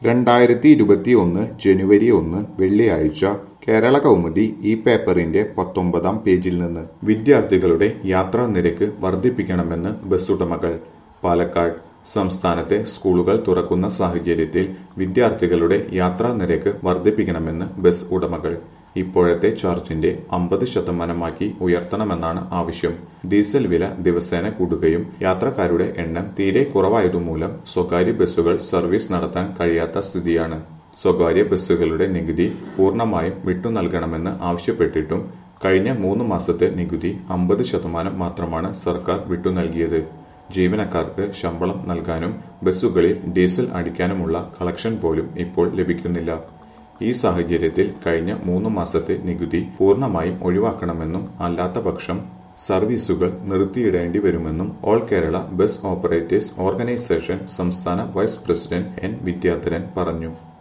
രണ്ടായിരത്തി ഇരുപത്തിയൊന്ന് ജനുവരി ഒന്ന് വെള്ളിയാഴ്ച കേരള കൗമുദി ഈ പേപ്പറിന്റെ പത്തൊമ്പതാം പേജിൽ നിന്ന് വിദ്യാർത്ഥികളുടെ യാത്രാ നിരക്ക് വർദ്ധിപ്പിക്കണമെന്ന് ബസ്സുടമകൾ പാലക്കാട് സംസ്ഥാനത്തെ സ്കൂളുകൾ തുറക്കുന്ന സാഹചര്യത്തിൽ വിദ്യാർത്ഥികളുടെ യാത്രാ നിരക്ക് വർദ്ധിപ്പിക്കണമെന്ന് ബസ് ഉടമകൾ ഇപ്പോഴത്തെ ചാർജിന്റെ അമ്പത് ശതമാനമാക്കി ഉയർത്തണമെന്നാണ് ആവശ്യം ഡീസൽ വില ദിവസേന കൂടുകയും യാത്രക്കാരുടെ എണ്ണം തീരെ കുറവായതുമൂലം സ്വകാര്യ ബസ്സുകൾ സർവീസ് നടത്താൻ കഴിയാത്ത സ്ഥിതിയാണ് സ്വകാര്യ ബസ്സുകളുടെ നികുതി പൂർണ്ണമായും വിട്ടു നൽകണമെന്ന് ആവശ്യപ്പെട്ടിട്ടും കഴിഞ്ഞ മൂന്ന് മാസത്തെ നികുതി അമ്പത് ശതമാനം മാത്രമാണ് സർക്കാർ വിട്ടു നൽകിയത് ജീവനക്കാർക്ക് ശമ്പളം നൽകാനും ബസ്സുകളിൽ ഡീസൽ അടിക്കാനുമുള്ള കളക്ഷൻ പോലും ഇപ്പോൾ ലഭിക്കുന്നില്ല ഈ സാഹചര്യത്തിൽ കഴിഞ്ഞ മൂന്ന് മാസത്തെ നികുതി പൂർണ്ണമായും ഒഴിവാക്കണമെന്നും അല്ലാത്തപക്ഷം സർവീസുകൾ നിർത്തിയിടേണ്ടി വരുമെന്നും all Kerala bus operators organisation സംസ്ഥാന വൈസ് പ്രസിഡന്റ് എൻ വിദ്യാധരൻ പറഞ്ഞു